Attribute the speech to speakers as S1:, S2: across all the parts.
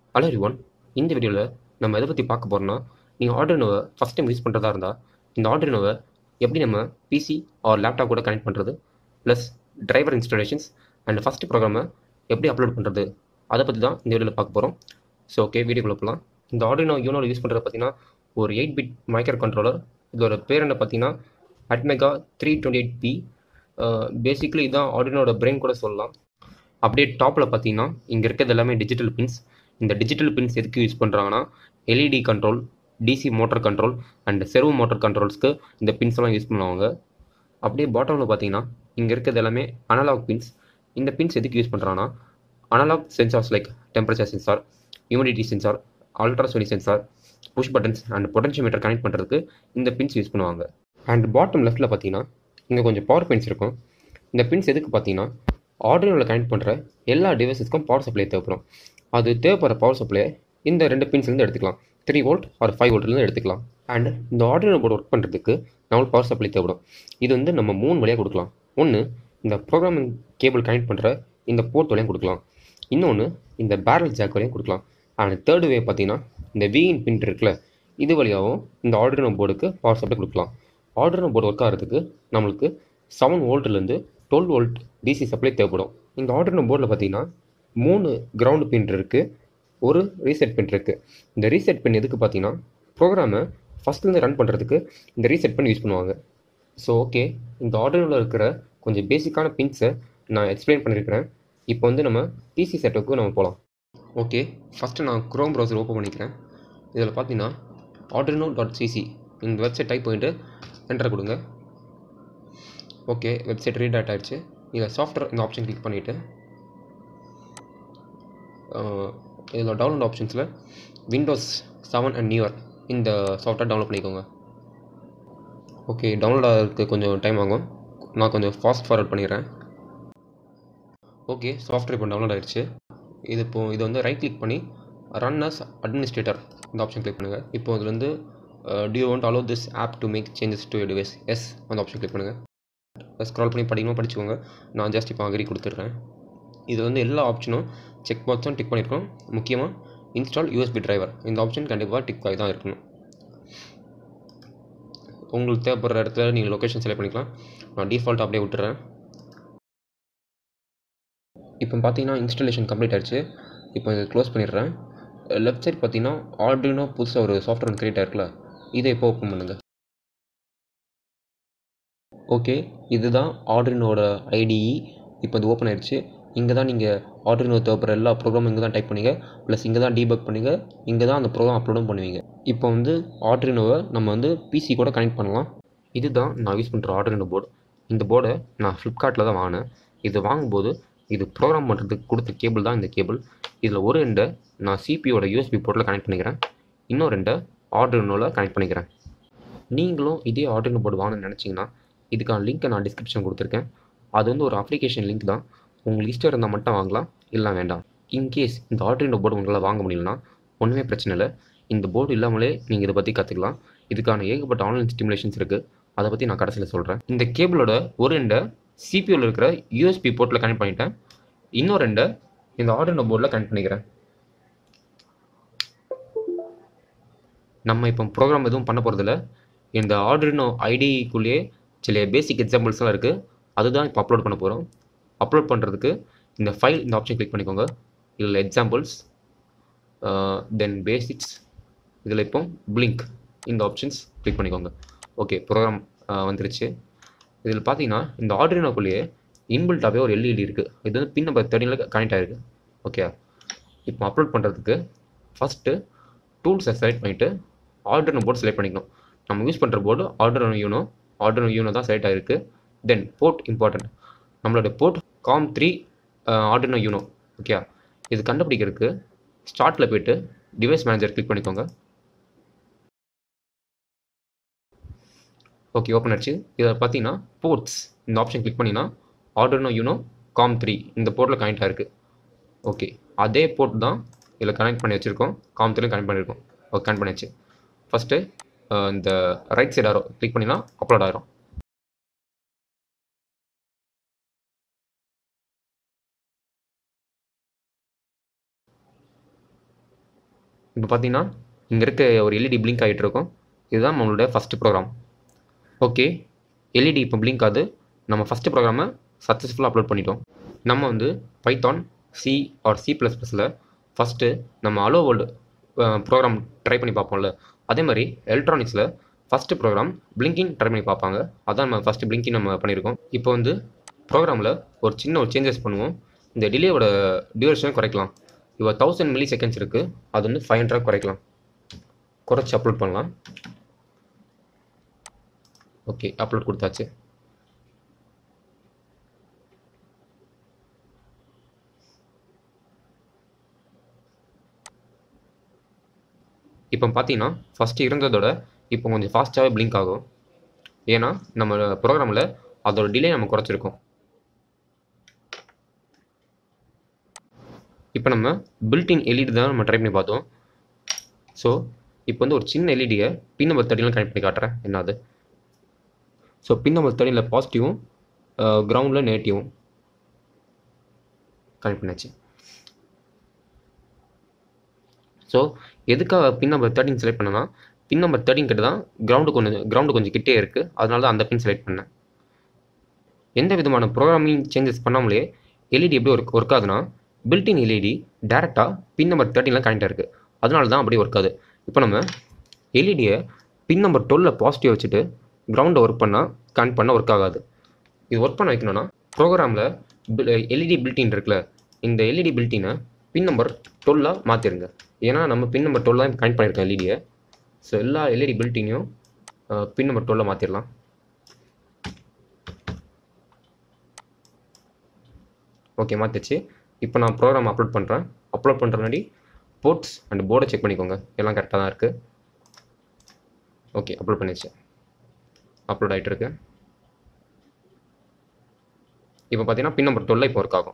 S1: hello everyone இந்த வீடியோவில் நம்ம எதை பற்றி பார்க்க போகிறோம்னா நீங்கள் ஆர்டினோவை ஃபஸ்ட் டைம் யூஸ் பண்ணுறதா இருந்தால் இந்த ஆர்டினோவை எப்படி நம்ம பிசி ஆர் லேப்டாப் கூட கனெக்ட் பண்ணுறது plus driver installations and first ப்ரோக்ராமை எப்படி அப்லோட் பண்ணுறது அதை பற்றி தான் இந்த வீடியோவில் பார்க்க போகிறோம் ஸோ ஓகே வீடியோக்குள்ள போகலாம் இந்த ஆர்டினோ யூனோவில் யூஸ் பண்ணுறது பார்த்தீங்கன்னா ஒரு எயிட் பிட் மைக்ரோ கண்ட்ரோலர் இதோட பேர் என்ன பார்த்தீங்கன்னா ATmega three twenty eight P basically இதுதான் ஆர்டினோட பிரெயின் கூட சொல்லலாம் அப்படியே டாப்பில் பார்த்தீங்கன்னா இங்கே இருக்கிறது எல்லாமே டிஜிட்டல் பின்ஸ் இந்த டிஜிட்டல் பின்ஸ் எதுக்கு யூஸ் பண்ணுறாங்கன்னா LED control DC motor control and servo motor கண்ட்ரோல்ஸ்க்கு இந்த பின்ஸ் எல்லாம் யூஸ் பண்ணுவாங்க அப்படியே பாட்டமில் பார்த்தீங்கன்னா இங்கே இருக்கிறது எல்லாமே அனலாக் பின்ஸ் இந்த பின்ஸ் எதுக்கு யூஸ் பண்ணுறாங்கன்னா analogue sensors like temperature sensor humidity sensor ultrasonic sensor push buttons and potentiometer connect பண்ணுறதுக்கு இந்த பின்ஸ் யூஸ் பண்ணுவாங்க அண்ட் பாட்டம் லெஃப்ட்டில் பார்த்தீங்கன்னா இங்கே கொஞ்சம் பவர் பின்ஸ் இருக்கும் இந்த பின்ஸ் எதுக்கு பார்த்தீங்கன்னா ஆர்டினோவில் கனெக்ட் பண்ணுற எல்லா டிவைசஸ்க்கும் பவர் சப்ளை தேவைப்படும் அது தேவைப்படுற பவர் சப்ளை இந்த ரெண்டு பின்ஸ்லேருந்து எடுத்துக்கலாம் த்ரீ வோல்ட் ஆர் ஃபைவ் வோல்ட்லேருந்து எடுத்துக்கலாம் அண்ட் இந்த ஆர்டினோ போர்டு ஒர்க் பண்ணுறதுக்கு நம்மளுக்கு பவர் சப்ளை தேவைப்படும் இது வந்து நம்ம மூணு வழியாக கொடுக்கலாம் ஒன்று இந்த ப்ரோக்ராமிங் கேபிள் கனெக்ட் பண்ணுற இந்த போர்ட் வழியாக கொடுக்கலாம் இன்னொன்று இந்த பேரல் ஜாக் வழியாக கொடுக்கலாம் அண்ட் தேர்டு வே பார்த்தீங்கன்னா இந்த வீயின் பின் இருக்குல்ல இது வழியாகவும் இந்த ஆர்டினோ போர்டுக்கு பவர் சப்ளை கொடுக்கலாம் ஆர்டினோ போர்டு ஒர்க் ஆகிறதுக்கு நம்மளுக்கு செவன் வோல்ட்லேருந்து டுவெல் வோல்ட் டிசி சப்ளை தேவைப்படும் இந்த ஆர்டினோ போர்டில் பார்த்தீங்கன்னா மூணு கிரவுண்டு பின் இருக்குது ஒரு ரீசெட் பின் இருக்குது இந்த ரீசெட் பின் எதுக்கு பார்த்தீங்கன்னா ப்ரோக்ராமை ஃபஸ்ட்லேருந்து ரன் பண்ணுறதுக்கு இந்த ரீசெட் பின் யூஸ் பண்ணுவாங்க ஸோ ஓகே இந்த ஆர்டினோவில் இருக்கிற கொஞ்சம் பேசிக்கான பின்ஸை நான் எக்ஸ்பிளைன் பண்ணியிருக்கிறேன் இப்போ வந்து நம்ம பிசி செட்டப்புக்கு நம்ம போகலாம் ஓகே ஃபஸ்ட்டு நான் க்ரோம் ப்ரௌசர் ஓப்பன் பண்ணிக்கிறேன் இதில் பார்த்தீங்கன்னா ஆர்டினோ டாட் சிசி இந்த வெப்சைட் டைப் பண்ணிட்டு என்டர் கொடுங்க ஓகே வெப்சைட் ரீட் அவுட் ஆகிடுச்சு இதில் சாஃப்ட்வேர் இந்த ஆப்ஷன் கிளிக் பண்ணிவிட்டு இதில் டவுன்லோட் ஆப்ஷன்ஸில் விண்டோஸ் செவன் அண்ட் நியூவர் இந்த சாஃப்ட்வேர் டவுன்லோட் பண்ணிக்கோங்க ஓகே டவுன்லோட் ஆகிறதுக்கு கொஞ்சம் டைம் ஆகும் நான் கொஞ்சம் ஃபாஸ்ட் ஃபார்வர்ட் பண்ணிடுறேன் ஓகே சாஃப்ட்வேர் இப்போ டவுன்லோட் ஆகிடுச்சு இது இப்போ இது வந்து ரைட் கிளிக் பண்ணி ரன் அஸ் அட்மினிஸ்ட்ரேட்டர் இந்த ஆப்ஷன் கிளிக் பண்ணுங்கள் இப்போ இதில் வந்து do you want allow this app to make changes to device yes அந்த ஆப்ஷன் கிளிக் பண்ணுங்கள் ஸ்க்ரால் பண்ணி படிக்கணும் படிச்சுக்கோங்க நான் ஜஸ்ட் இப்போ அக்ரி கொடுத்துட்றேன் இது வந்து எல்லா ஆப்ஷனும் செக் பாக்ஸும் டிக் பண்ணியிருக்கோம் முக்கியமாக இன்ஸ்டால் யூஎஸ்பி டிரைவர் இந்த ஆப்ஷன் கண்டிப்பாக டிக் ஆகி தான் இருக்கணும் உங்களுக்கு தேவைப்படுற இடத்துல நீங்கள் லொக்கேஷன் செலக்ட் பண்ணிக்கலாம் நான் டிஃபால்ட் அப்படியே விட்டுறேன் இப்போ பார்த்தீங்கன்னா இன்ஸ்டாலேஷன் கம்ப்ளீட் ஆயிடுச்சு இப்போ இதை க்ளோஸ் பண்ணிடுறேன் லெஃப்ட் சைட் பார்த்தீங்கன்னா ஆர்டினோ புதுசாக ஒரு சாஃப்ட்வேர் கிரியேட் ஆயிருக்குல்ல இதை இப்போ ஓப்பன் பண்ணுங்கள் ஓகே இதுதான் ஆர்டினோட ஐடிஇ இப்போ இது ஓப்பன் ஆயிடுச்சு இங்கே தான் நீங்கள் ஆர்டினோ தேவைப்படுற எல்லா ப்ரோக்ராமும் இங்கே தான் டைப் பண்ணுங்க ப்ளஸ் இங்கே தான் டீபக் பண்ணுங்க இங்கே தான் அந்த ப்ரோக்ராம் அப்லோடும் பண்ணுவீங்க இப்போ வந்து ஆர்டினோவை நம்ம வந்து பிசி கூட கனெக்ட் பண்ணலாம் இதுதான் நான் யூஸ் பண்ணுற ஆர்டினோ போர்டு இந்த போர்டை நான் ஃப்ளிப்கார்ட்டில் தான் வாங்கினேன் இது வாங்கும்போது இது ப்ரோக்ராம் பண்ணுறதுக்கு கொடுத்த கேபிள் தான் இந்த கேபிள் இதில் ஒரு ரெண்டை நான் சிபியோட யூஎஸ்பி போர்ட்டில் கனெக்ட் பண்ணிக்கிறேன் இன்னும் ரெண்டை ஆர்டினோவில் கனெக்ட் பண்ணிக்கிறேன் நீங்களும் இதே ஆர்டினோ போர்டு வாங்கணும்னு நினச்சிங்கன்னா இதுக்கான லிங்க்கை நான் டிஸ்கிரிப்ஷன் கொடுத்துருக்கேன் அது வந்து ஒரு அப்ளிகேஷன் லிங்க் தான் உங்களுக்கு இஷ்டம் இருந்தால் மட்டும் வாங்கலாம் இல்லை வேண்டாம் இன்கேஸ் இந்த ஆர்டினோ போர்டு உங்களால் வாங்க முடியலனா ஒன்றுமே பிரச்சனை இல்லை இந்த போர்டு இல்லாமலே நீங்கள் இதை பற்றி கற்றுக்கலாம் இதுக்கான ஏகப்பட்ட ஆன்லைன் ஸ்டிமுலேஷன்ஸ் இருக்குது அதை பற்றி நான் கடைசியில் சொல்கிறேன் இந்த கேபிளோட ஒரு ரெண்டை சிபியூவில் இருக்கிற யூஎஸ்பி போர்ட்டில் கனெக்ட் பண்ணிட்டேன் இன்னும் ரெண்டை இந்த ஆர்டினோ போர்டில் கனெக்ட் பண்ணிக்கிறேன் நம்ம இப்போ ப்ரோக்ராம் எதுவும் பண்ண போகிறதில்ல இந்த ஆர்டினோ ஐடிக்குள்ளேயே சில பேசிக் எக்ஸாம்பிள்ஸ்லாம் இருக்குது அதுதான் இப்போ அப்லோட் பண்ண போகிறோம் அப்லோட் பண்ணுறதுக்கு இந்த ஃபைல் இந்த ஆப்ஷன் கிளிக் பண்ணிக்கோங்க இதில் எக்ஸாம்பிள்ஸ் தென் பேசிக்ஸ் இதில் இப்போ பிளிங்க் இந்த ஆப்ஷன்ஸ் கிளிக் பண்ணிக்கோங்க ஓகே ப்ரோக்ராம் வந்துருச்சு இதில் பார்த்தீங்கன்னா இந்த ஆர்டினோக்குள்ளேயே இன்பில்ட்டாகவே ஒரு எல்இடி இருக்குது இது வந்து பின் நம்பர் தேர்ட்டினில் கனெக்ட் ஆகிருக்கு ஓகே இப்போ அப்லோட் பண்ணுறதுக்கு ஃபஸ்ட்டு டூல்ஸை செலக்ட் பண்ணிவிட்டு ஆர்டினோ போர்டு செலக்ட் பண்ணிக்கணும் நம்ம யூஸ் பண்ணுற board Arduino Uno Arduino Uno தான் செலக்ட் ஆகிருக்கு தென் போர்ட் இம்பார்ட்டன்ட் நம்மளோட port COM three Arduino Uno okay இது கண்டுபிடிக்கிறதுக்கு ஸ்டார்ட்டில் போய்ட்டு டிவைஸ் மேனேஜர் கிளிக் பண்ணிக்கோங்க ஓகே ஓப்பன் ஆச்சு இதில் பார்த்தீங்கன்னா போர்ட்ஸ் இந்த ஆப்ஷன் கிளிக் பண்ணினா ஆர்டினோ யூனோ காம் த்ரீ இந்த போர்ட்டில் கனெக்ட் ஆகிருக்கு ஓகே அதே போர்ட் தான் இதில் கனெக்ட் பண்ணி வச்சுருக்கோம் காம் த்ரீ கனெக்ட் பண்ணியிருக்கோம் ஓகே கனெக்ட் பண்ணியாச்சு ஃபஸ்ட்டு இந்த ரைட் சைட் ஆரோ கிளிக் பண்ணினா அப்லோட் ஆயிரும் இப்போ பார்த்தீங்கன்னா இங்கே இருக்க ஒரு எல்இடி பிளிங்க் ஆகிட்டு இருக்கும் இதுதான் நம்மளோட ஃபஸ்ட்டு ப்ரோக்ராம் ஓகே எல்இடி இப்போ பிளிங்க் ஆகுது நம்ம ஃபஸ்ட்டு ப்ரோக்ராமை சக்ஸஸ்ஃபுல்லாக அப்லோட் பண்ணிட்டோம் நம்ம வந்து Python C or C plus ப்ளஸில் ஃபஸ்ட்டு நம்ம அலோ வேர்ல்டு ப்ரோக்ராம் ட்ரை பண்ணி பார்ப்போம்ல அதே மாதிரி எலக்ட்ரானிக்ஸில் ஃபஸ்ட்டு ப்ரோக்ராம் பிளிங்கிங் ட்ரை பண்ணி பார்ப்பாங்க அதான் நம்ம ஃபஸ்ட்டு பிளிங்கிங் நம்ம பண்ணியிருக்கோம் இப்போ வந்து ப்ரோக்ராமில் ஒரு சின்ன ஒரு சேஞ்சஸ் பண்ணுவோம் இந்த டிலேவோட டியூரேஷனை குறைக்கலாம் இப்போ தௌசண்ட் மில்லி செகண்ட்ஸ் இருக்குது அது வந்து ஃபைவ் ஹண்ட்ரட் குறைக்கலாம் குறைச்சி அப்லோட் பண்ணலாம் ஓகே அப்லோட் கொடுத்தாச்சு இப்போ பார்த்தீங்கன்னா ஃபஸ்ட்டு இருந்ததோட இப்போ கொஞ்சம் ஃபாஸ்ட்டாகவே பிளிங்க் ஆகும் ஏன்னா நம்ம ப்ரோக்ராமில் அதோட டிலே நம்ம குறைச்சிருக்கோம் இப்போ நம்ம பில்டின் எல்இடி தான் நம்ம ட்ரை பண்ணி பார்த்தோம் ஸோ இப்போ வந்து ஒரு சின்ன எல்இடியை பின் நம்பர் தேர்ட்டிலாம் கனெக்ட் பண்ணி காட்டுறேன் என்னது ஸோ பின் நம்பர் தேர்ட்டியில் பாசிட்டிவும் கிரவுண்டில் நெகட்டிவும் கனெக்ட் பண்ணாச்சு ஸோ எதுக்காக பின் நம்பர் தேர்ட்டின் செலக்ட் பண்ணனா பின் நம்பர் தேர்ட்டின் கிட்ட தான் கிரவுண்டு கொஞ்சம் கிரவுண்டு கொஞ்சம் கிட்டே இருக்குது அதனால தான் அந்த பின் செலக்ட் பண்ணேன் எந்த விதமான ப்ரோக்ராமிங் சேஞ்சஸ் பண்ணாமலே எல்இடி எப்படி ஒர்க் ஒர்க் ஆகுதுன்னா பில்டின் எல்இடி டேரெக்டாக பின் நம்பர் தேர்ட்டின்லாம் கனெக்ட் இருக்குது அதனால தான் அப்படியே ஒர்க் ஆகுது இப்போ நம்ம எல்இடியை பின் நம்பர் டுவெல்ல பாசிட்டிவ் வச்சுட்டு கிரவுண்டை ஒர்க் பண்ணால் கனெக்ட் பண்ணால் ஒர்க் ஆகாது இது ஒர்க் பண்ண வைக்கணும்னா ப்ரோக்ராமில் எல்இடி பில்டின் இருக்குல்ல இந்த எல்இடி பில்டினை பின் நம்பர் டுவெல்லாக மாற்றிருங்க ஏன்னா நம்ம பின் நம்பர் டுவெல் தான் கனெக்ட் பண்ணியிருக்கோம் எல்இடியை ஸோ எல்லா எல்இடி பில்டினையும் பின் நம்பர் டுவெல்ல மாற்றிடலாம் ஓகே மாற்றிச்சு இப்போ நான் ப்ரோக்ராம் அப்லோட் பண்ணுறேன் அப்லோட் பண்ணுற முன்னாடி போர்ட்ஸ் அண்ட் போர்டை செக் பண்ணிக்கோங்க எல்லாம் கரெக்டாக தான் இருக்குது ஓகே அப்லோட் பண்ணிடுச்சு அப்லோட் ஆகிட்டு இருக்கு இப்போ பார்த்தீங்கன்னா பின் நம்பர் டுவெல்ல இப்போ ஒர்க் ஆகும்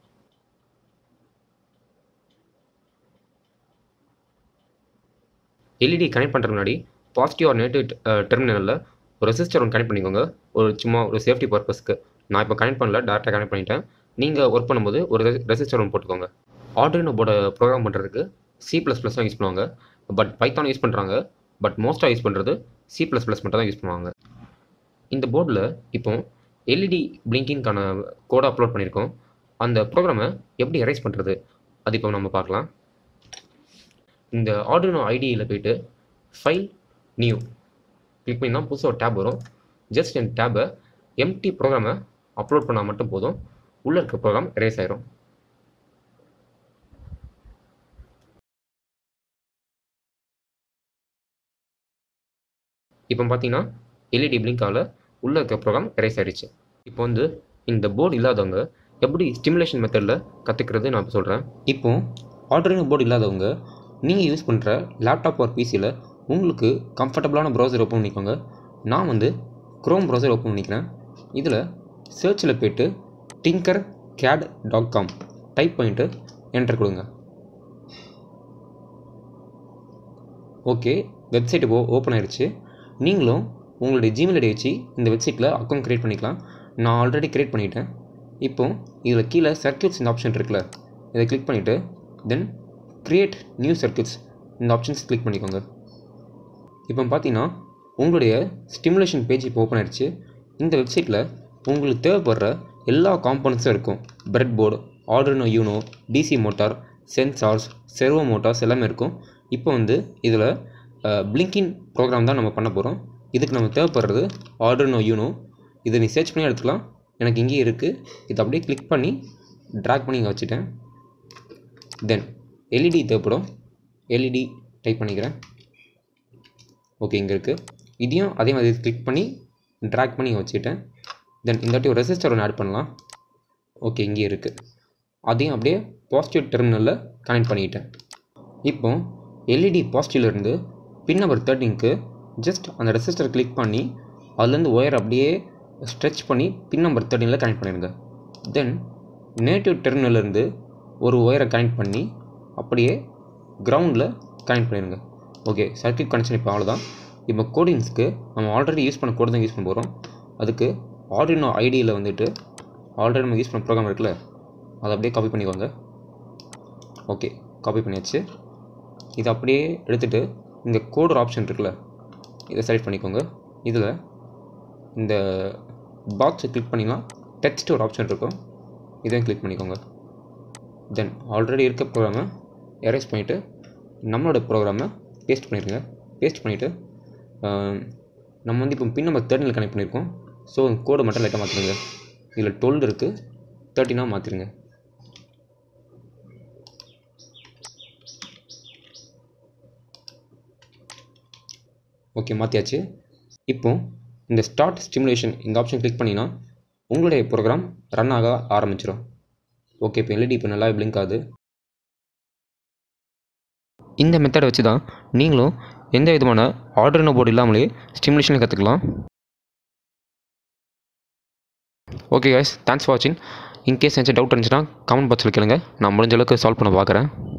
S1: எல்இடி கனெக்ட் பண்ணுற முன்னாடி பாசிட்டிவ் ஆர் நெகட்டிவ் டெர்மினலில் ஒரு ரெசிஸ்டர் ஒன்று கனெக்ட் பண்ணிக்கோங்க ஒரு சும்மா ஒரு சேஃப்டி பர்பஸ்க்கு நான் இப்போ கனெக்ட் பண்ணல டேரெக்டாக கனெக்ட் பண்ணிட்டேன் நீங்கள் ஒர்க் பண்ணும்போது ஒரு ரெசிஸ்டர் ஒன்று போட்டுக்கோங்க ஆர்டினோ போர்டை ப்ரோக்ராம் பண்ணுறதுக்கு சி ப்ளஸ் ப்ளஸ் தான் யூஸ் பண்ணுவாங்க பட் பைத்தான் யூஸ் பண்ணுறாங்க பட் மோஸ்ட்டாக யூஸ் பண்ணுறது சி ப்ளஸ் ப்ளஸ் மட்டும் தான் யூஸ் பண்ணுவாங்க இந்த போர்டில் இப்போ எல்இடி பிளிங்கிங்கான கோடை அப்லோட் பண்ணியிருக்கோம் அந்த ப்ரோக்ராமை எப்படி எரேஸ் பண்ணுறது அது இப்போ நம்ம பார்க்கலாம் இந்த ஆர்டினோ ஐடியில் போயிட்டு ஃபைல் நியூ கிளிக் பண்ணி தான் புதுசாக ஒரு டேப் வரும் ஜஸ்ட் என் டேபை எம்டி ப்ரோக்ராமை அப்லோட் பண்ணால் மட்டும் போதும் உள்ளே இருக்க ப்ரோக்ராம் எரேஸ் ஆயிரும் இப்போ பார்த்தீங்கன்னா எல்இடி பிளிங்காவில் உள்ளே இருக்க ப்ரோக்ராம் எரேஸ் ஆயிடுச்சு இப்போ வந்து இந்த போர்டு இல்லாதவங்க எப்படி ஸ்டிமுலேஷன் மெத்தடில் கற்றுக்கிறது நான் இப்போ சொல்கிறேன் இப்போ ஆர்டரினோ போர்டு இல்லாதவங்க நீங்கள் யூஸ் பண்ணுற லேப்டாப் ஒரு பிசியில் உங்களுக்கு கம்ஃபர்டபுளான ப்ரௌசர் ஓப்பன் பண்ணிக்கோங்க நான் வந்து க்ரோம் ப்ரௌசர் ஓப்பன் பண்ணிக்கிறேன் இதில் சர்ச்சில் போய்ட்டு Tinkercad dot com type பண்ணிவிட்டு என்டர் கொடுங்க ஓகே வெப்சைட் ஓ ஓப்பன் ஆயிடுச்சு நீங்களும் உங்களுடைய ஜிமெயில் ஐடி வச்சு இந்த வெப்சைட்டில் அக்கௌண்ட் க்ரியேட் பண்ணிக்கலாம் நான் ஆல்ரெடி க்ரியேட் பண்ணிட்டேன் இப்போ இதில் கீழே சர்க்கியூட்ஸ் இந்த ஆப்ஷன் இருக்குல்ல இதை கிளிக் பண்ணிவிட்டு தென் க்ரியேட் நியூ சர்க்கியூட்ஸ் இந்த ஆப்ஷன்ஸ் கிளிக் பண்ணிக்கோங்க இப்போ பார்த்தீங்கன்னா உங்களுடைய ஸ்டிமுலேஷன் பேஜ் இப்போ ஓப்பன் ஆயிடுச்சு இந்த வெப்சைட்டில் உங்களுக்கு தேவைப்படுற எல்லா காம்பனன்ஸும் இருக்கும் breadboard Arduino Uno DC motor sensors servo motors எல்லாமே இருக்கும் இப்போ வந்து இதில் பிளிங்கின் ப்ரோக்ராம் தான் நம்ம பண்ண போகிறோம் இதுக்கு நம்ம தேவைப்படுறது ஆர்டர்னோ யூனோ இதை நீ சர்ச் பண்ணி எடுத்துக்கலாம் எனக்கு இங்கேயே இருக்குது இதை அப்படியே கிளிக் பண்ணி ட்ராக் பண்ணி இங்கே வச்சுட்டேன் தென் எல்இடி தேவைப்படும் எல்இடி டைப் பண்ணிக்கிறேன் ஓகே இங்கே இருக்குது இதையும் அதே மாதிரி கிளிக் பண்ணி ட்ராக் பண்ணி இங்கே வச்சுக்கிட்டேன் தென் இந்த வாட்டி ஒரு ரெசிஸ்டர் ஒன்று ஆட் பண்ணலாம் ஓகே இங்கேயே இருக்குது அதையும் அப்படியே பாசிட்டிவ் டெர்மினலில் கனெக்ட் பண்ணிக்கிட்டேன் இப்போ எல்இடி பாசிட்டிவ்லேருந்து பின் நம்பர் தேர்ட்டிங்க்கு ஜஸ்ட் அந்த ரெசிஸ்டர் கிளிக் பண்ணி அதுலேருந்து ஒயர் அப்படியே ஸ்ட்ரெச் பண்ணி பின் நம்பர் தேர்ட்டினில் கனெக்ட் பண்ணிடுங்க தென் நேட்டிவ் டெர்மினல்லேருந்து ஒரு ஒயரை கனெக்ட் பண்ணி அப்படியே கிரவுண்டில் கனெக்ட் பண்ணிடுங்க ஓகே சர்க்கியூட் கனெக்ஷன் இப்போ அவ்வளோதான் இப்போ கோடிங்ஸ்க்கு நம்ம ஆல்ரெடி யூஸ் பண்ண கோடு தான் யூஸ் பண்ண போகிறோம் அதுக்கு ஆர்டினோ ஐடியில் வந்துட்டு ஆல்ரெடி நம்ம யூஸ் பண்ண ப்ரோக்ராம் இருக்குல்ல அதை அப்படியே காப்பி பண்ணிக்கோங்க ஓகே காப்பி பண்ணியாச்சு இதை அப்படியே எடுத்துகிட்டு இங்கே கோட் ஒரு ஆப்ஷன் இருக்குல்ல இதை செலக்ட் பண்ணிக்கோங்க இதில் இந்த பாக்ஸை கிளிக் பண்ணிங்கன்னா டெக்ஸ்ட் ஒரு ஆப்ஷன் இருக்கும் இதையும் கிளிக் பண்ணிக்கோங்க தென் ஆல்ரெடி இருக்க ப்ரோக்ராமை எரேஸ் பண்ணிவிட்டு நம்மளோட ப்ரோக்ராமை பேஸ்ட் பண்ணிடுங்க பேஸ்ட் பண்ணிவிட்டு நம்ம வந்து இப்போ பின் நம்பர் தேர்ட்டினில் கனெக்ட் பண்ணியிருக்கோம் ஸோ கோடை மட்டும் லைட்டாக மாற்றிடுங்க இதில் டுவெல் இருக்குது தேர்ட்டினாக மாற்றிடுங்க ஓகே மாற்றியாச்சு இப்போ இந்த ஸ்டார்ட் ஸ்டிமுலேஷன் இந்த ஆப்ஷன் கிளிக் பண்ணினா உங்களுடைய ப்ரோக்ராம் ரன் ஆக ஆரம்பிச்சிடும் ஓகே இப்போ எல்இடி இப்போ நல்லா பிளிங்க் ஆகுது இந்த மெத்தடை வச்சு தான் நீங்களும் எந்த விதமான ஆர்டர்னோ போர்டு இல்லாமலே ஸ்டிமுலேஷன் கற்றுக்கலாம் ஓகே guys தேங்க்ஸ் ஃபார் வாட்சிங் இன்கேஸ் ஏதாச்சும் டவுட் இருந்துச்சுன்னா கமெண்ட் பாக்ஸில் கேளுங்க நான் முடிஞ்ச அளவுக்கு சால்வ் பண்ண பார்க்குறேன்